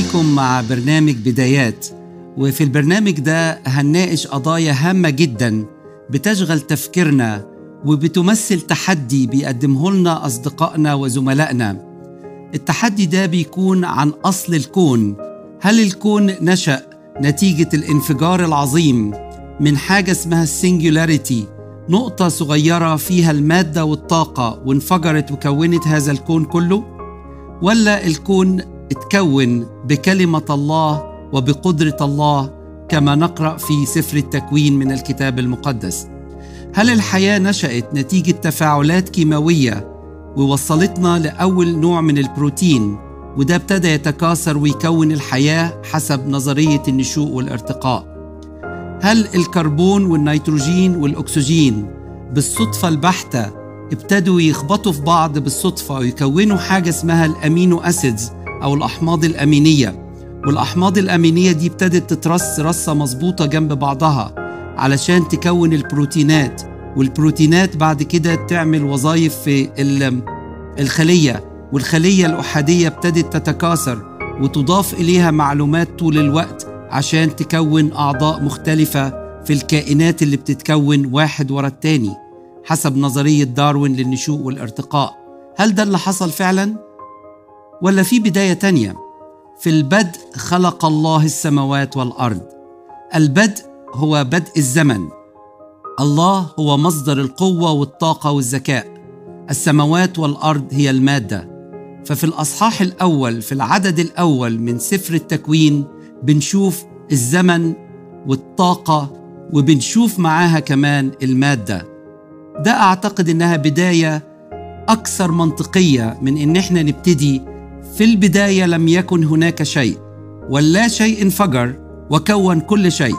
بيكم مع برنامج بدايات وفي البرنامج ده هنناقش قضايا هامة جدا بتشغل تفكيرنا وبتمثل تحدي بيقدمه لنا أصدقائنا وزملائنا التحدي ده بيكون عن أصل الكون هل الكون نشأ نتيجة الانفجار العظيم من حاجة اسمها السنجولاريتي نقطة صغيرة فيها المادة والطاقة وانفجرت وكونت هذا الكون كله ولا الكون اتكون بكلمة الله وبقدرة الله كما نقرأ في سفر التكوين من الكتاب المقدس هل الحياة نشأت نتيجة تفاعلات كيماوية ووصلتنا لأول نوع من البروتين وده ابتدى يتكاثر ويكون الحياة حسب نظرية النشوء والارتقاء هل الكربون والنيتروجين والأكسجين بالصدفة البحتة ابتدوا يخبطوا في بعض بالصدفة ويكونوا حاجة اسمها الأمينو أسيدز أو الأحماض الأمينية والأحماض الأمينية دي ابتدت تترص رصة مظبوطة جنب بعضها علشان تكون البروتينات والبروتينات بعد كده تعمل وظائف في الخلية والخلية الأحادية ابتدت تتكاثر وتضاف إليها معلومات طول الوقت عشان تكون أعضاء مختلفة في الكائنات اللي بتتكون واحد ورا التاني حسب نظرية داروين للنشوء والارتقاء هل ده اللي حصل فعلا؟ ولا في بداية تانية؟ في البدء خلق الله السماوات والأرض البدء هو بدء الزمن الله هو مصدر القوة والطاقة والذكاء السماوات والأرض هي المادة ففي الأصحاح الأول في العدد الأول من سفر التكوين بنشوف الزمن والطاقة وبنشوف معاها كمان المادة ده أعتقد إنها بداية أكثر منطقية من إن إحنا نبتدي في البداية لم يكن هناك شيء ولا شيء انفجر وكون كل شيء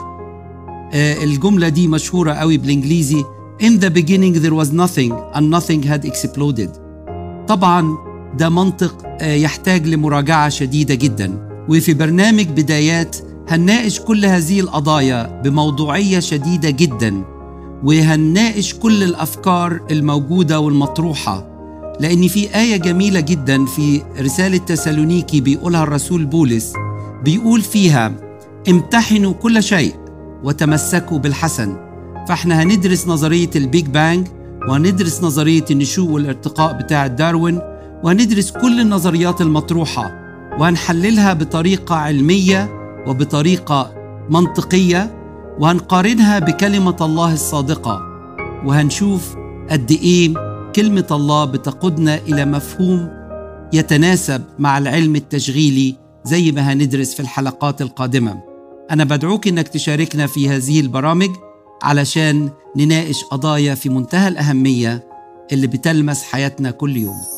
آه الجملة دي مشهورة قوي بالإنجليزي In the beginning there was nothing and nothing had exploded طبعا ده منطق آه يحتاج لمراجعة شديدة جدا وفي برنامج بدايات هنناقش كل هذه القضايا بموضوعية شديدة جدا وهنناقش كل الأفكار الموجودة والمطروحة لأن في آية جميلة جدا في رسالة تسالونيكي بيقولها الرسول بولس بيقول فيها امتحنوا كل شيء وتمسكوا بالحسن فاحنا هندرس نظرية البيج بانج وهندرس نظرية النشوء والارتقاء بتاع داروين وهندرس كل النظريات المطروحة وهنحللها بطريقة علمية وبطريقة منطقية وهنقارنها بكلمة الله الصادقة وهنشوف قد إيه كلمة الله بتقودنا إلى مفهوم يتناسب مع العلم التشغيلي زي ما هندرس في الحلقات القادمة أنا بدعوك إنك تشاركنا في هذه البرامج علشان نناقش قضايا في منتهى الأهمية اللي بتلمس حياتنا كل يوم